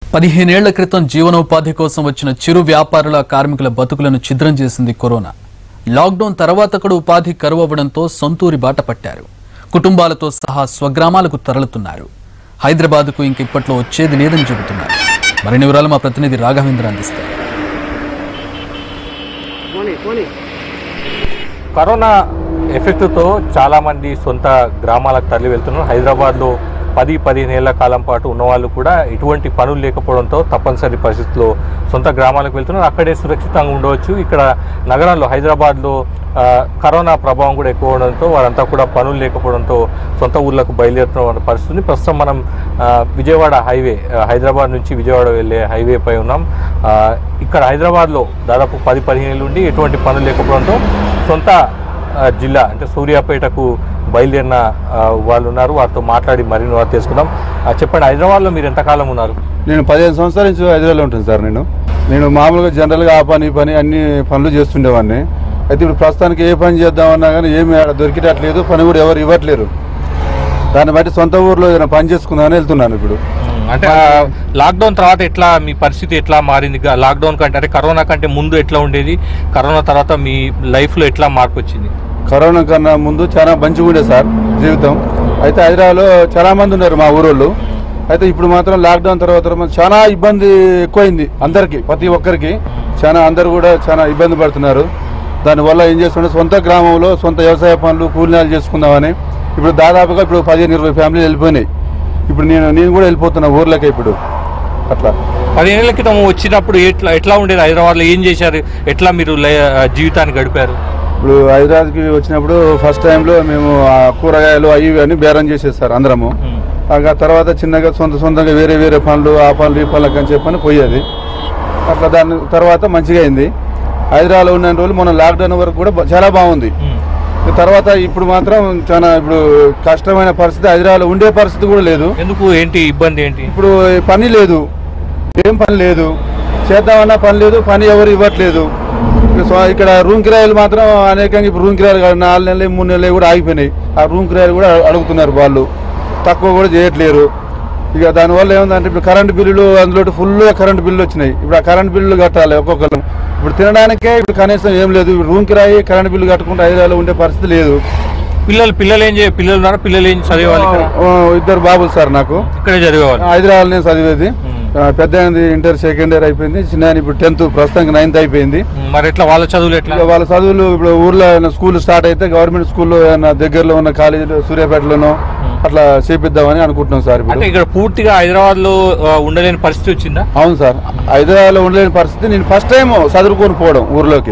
పదిహేనేళ్ల క్రితం జీవనోపాధి కోసం వచ్చిన చిరు వ్యాపారుల కార్మికుల బతుకులను ఛిద్రం చేసింది కరోనా లాక్డౌన్ తర్వాత కూడా ఉపాధి కరువు అవ్వడంతో సొంతూరి బాట పట్టారు కుటుంబాలతో సహా స్వగ్రామాలకు తరలుతున్నారు హైదరాబాద్కు ఇంక ఇప్పట్లో వచ్చేది లేదని చెబుతున్నారు మరిన్ని వివరాలు మా ప్రతినిధి రాఘవేంద్ర అందిస్తారు కరోనా ఎఫెక్ట్తో చాలామంది సొంత గ్రామాలకు తరలి వెళ్తున్నారు హైదరాబాద్లో పది పదిహేను ఏళ్ల కాలం పాటు ఉన్నవాళ్ళు కూడా ఎటువంటి పనులు లేకపోవడంతో తప్పనిసరి పరిస్థితుల్లో సొంత గ్రామాలకు వెళ్తున్నారు అక్కడే సురక్షితంగా ఉండవచ్చు ఇక్కడ నగరాల్లో హైదరాబాద్లో ఆ, కరోనా ప్రభావం కూడా ఎక్కువ ఉండడంతో వారంతా కూడా పనులు లేకపోవడంతో సొంత ఊర్లకు బయలుదేరుతున్న పరిస్థితి ప్రస్తుతం మనం ఆ, విజయవాడ హైవే ఆ, హైదరాబాద్ నుంచి విజయవాడ వెళ్ళే హైవే పై ఉన్నాం ఆ, ఇక్కడ హైదరాబాద్లో దాదాపు పది పదిహేను ఏళ్ళ నుండి ఎటువంటి పనులు లేకపోవడంతో సొంత ఆ, జిల్లా అంటే సూర్యాపేటకు బయలుదేరిన ఆ, వాళ్ళు ఉన్నారు వారితో మాట్లాడి మరిన్ని వారు తెలుసుకుందాం ఆ, చెప్పండి హైదరాబాద్లో మీరు ఎంతకాలం ఉన్నారు నేను పదిహేను సంవత్సరాల నుంచి హైదరాబాద్లో ఉంటాను సార్ నేను నేను మామూలుగా జనరల్గా ఆ పని ఈ పని అన్ని పనులు చేస్తుండేవాడిని అయితే ఇప్పుడు ప్రస్తుతానికి ఏ పని చేద్దామన్నా కానీ ఏమి ఆడ దొరికేటట్లేదు పని కూడా ఎవరు ఇవ్వట్లేరు దాన్ని బట్టి సొంత ఊర్లో ఏదైనా పని చేసుకుందామని వెళ్తున్నాను ఇప్పుడు అంటే ఆ, లాక్డౌన్ తర్వాత ఎట్లా మీ పరిస్థితి ఎట్లా మారింది గా- లాక్డౌన్ కంటే అంటే కరోనా కంటే ముందు ఎట్లా ఉండేది కరోనా తర్వాత మీ లైఫ్లో ఎట్లా మార్పు వచ్చింది కరోనా కన్నా ముందు చాలా మంచిగా ఉండే సార్ జీవితం అయితే హైదరాబాద్లో చాలా మంది ఉన్నారు మా ఊరోళ్ళు అయితే ఇప్పుడు మాత్రం లాక్డౌన్ తర్వాత మాత్రం చాలా ఇబ్బంది ఎక్కువైంది అందరికి ప్రతి ఒక్కరికి చాలా అందరు కూడా చాలా ఇబ్బంది పడుతున్నారు దానివల్ల ఏం చేస్తుంటే సొంత గ్రామంలో సొంత వ్యవసాయ పనులు కూలినాలు చేసుకుందామని ఇప్పుడు దాదాపుగా ఇప్పుడు పదిహేను ఇరవై ఫ్యామిలీలు వెళ్ళిపోయినాయి ఇప్పుడు నేను నేను కూడా వెళ్ళిపోతున్నా ఊర్లకి ఇప్పుడు అట్లా పదిహేనేళ్ల క్రితం వచ్చినప్పుడు ఎట్లా ఎట్లా ఉండేది హైదరాబాద్లో ఏం చేశారు ఎట్లా మీరు లై- జీవితాన్ని గడిపారు ఇప్పుడు హైదరాబాద్కి వచ్చినప్పుడు ఫస్ట్ టైంలో మేము ఆ కూరగాయలు అవి ఇవి అని బేరం చేసేస్తారు అందరము ఆ తర్వాత చిన్నగా సొంత సొంతంగా వేరే వేరే పనులు ఆ పనులు ఈ పనులకు అని చెప్పని పోయేది అట్లా దాని తర్వాత మంచిగా అయింది హైదరాబాద్లో ఉన్న రోజులు మన లాక్డౌన్ వరకు కూడా బ- చాలా బాగుంది ఇక తర్వాత ఇప్పుడు మాత్రం చాలా ఇప్పుడు కష్టమైన పరిస్థితి హైదరాబాద్లో ఉండే పరిస్థితి కూడా లేదు ఎందుకు ఏంటి ఇబ్బంది ఏంటి ఇప్పుడు పని లేదు ఏం పని లేదు చేద్దామన్నా పని లేదు పని ఎవరు ఇవ్వట్లేదు ఇక సో- ఇక్కడ రూమ్ కిరాయిలు మాత్రం అనేకంగా ఇప్పుడు రూమ్ కిరాయిలు కాదు, నాలుగు నెలలు మూడు నెలలు కూడా ఆగిపోయినాయి ఆ రూమ్ కిరాయిలు కూడా అడుగుతున్నారు వాళ్ళు తక్కువ కూడా చేయట్లేరు ఇక దానివల్ల ఏముందంటే ఇప్పుడు కరెంట్ బిల్లులు అందులో ఫుల్గా కరెంట్ బిల్లులు వచ్చినాయి ఇప్పుడు ఆ కరెంట్ బిల్లులు కట్టాలి ఒక్కొక్కరు ఇప్పుడు తినడానికే ఇప్పుడు కనీసం ఏం లేదు ఇప్పుడు రూమ్ కిరాయి కరెంట్ బిల్లు కట్టుకుంటే హైదరాబాద్లో ఉండే పరిస్థితి లేదు పిల్లలు పిల్లలు ఏం చే పిల్లలు ఉన్నారా పిల్లలు ఏం చదివేవాళ్ళు ఇక్కడ? ఓ, ఇద్దరు బాబులు సార్ నాకు ఇక్కడే చదివేవాళ్ళు హైదరాబాద్ నేను చదివేది మ్మ్. ఆ, పెద్ద ఆయనది ఇంటర్ సెకండ్ ఇయర్ అయిపోయింది చిన్న ఆయన ఇప్పుడు టెన్త్ ప్రస్తుతానికి నైన్త్ అయిపోయింది మరి ఎట్లా వాళ్ళ చదువులు ఎట్లా ఇక వాళ్ళ చదువులు ఇప్పుడు ఊర్లో ఏమైనా స్కూల్ స్టార్ట్ అయితే గవర్నమెంట్ స్కూల్లో ఏమైనా దగ్గరలో ఉన్న కాలేజీలు సూర్యాపేటలోనో అట్లా చేపిద్దామని అనుకుంటున్నాం సార్ అంటే ఇప్పుడు ఇక్కడ పూర్తిగా హైదరాబాద్ లో ఉండలేని పరిస్థితి వచ్చిందా అవును సార్ హైదరాబాద్ లో ఉండలేని పరిస్థితి నేను ఫస్ట్ టైం చదువుకొని పోవడం ఊర్లోకి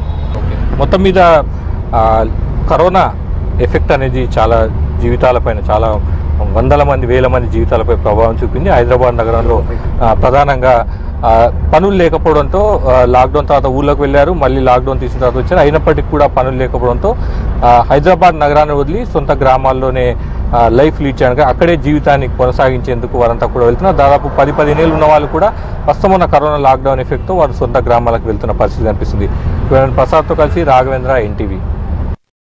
మొత్తం మీద ఆ, కరోనా ఎఫెక్ట్ అనేది చాలా జీవితాలపైన చాలా వందల మంది వేల మంది జీవితాలపై ప్రభావం చూపింది హైదరాబాద్ నగరంలో ఆ, ప్రధానంగా ఆ, పనులు లేకపోవడంతో ఆ, లాక్డౌన్ తర్వాత ఊళ్ళోకి వెళ్ళారు మళ్ళీ లాక్డౌన్ తీసిన తర్వాత వచ్చారు అయినప్పటికీ కూడా పనులు లేకపోవడంతో ఆ, హైదరాబాద్ నగరాన్ని వదిలి సొంత గ్రామాల్లోనే ఆ, లైఫ్ లీడ్ చేయడానికి అక్కడే జీవితాన్ని కొనసాగించేందుకు వారంతా కూడా వెళ్తున్నారు దాదాపు పది పదిహేను ఏళ్ళు ఉన్న వాళ్ళు కూడా ప్రస్తుతం ఉన్న కరోనా లాక్డౌన్ ఎఫెక్ట్తో వారు సొంత గ్రామాలకు వెళ్తున్న పరిస్థితి కనిపిస్తుంది ప్రసాద్తో కలిసి రాఘవేంద్ర ఎన్టీవీ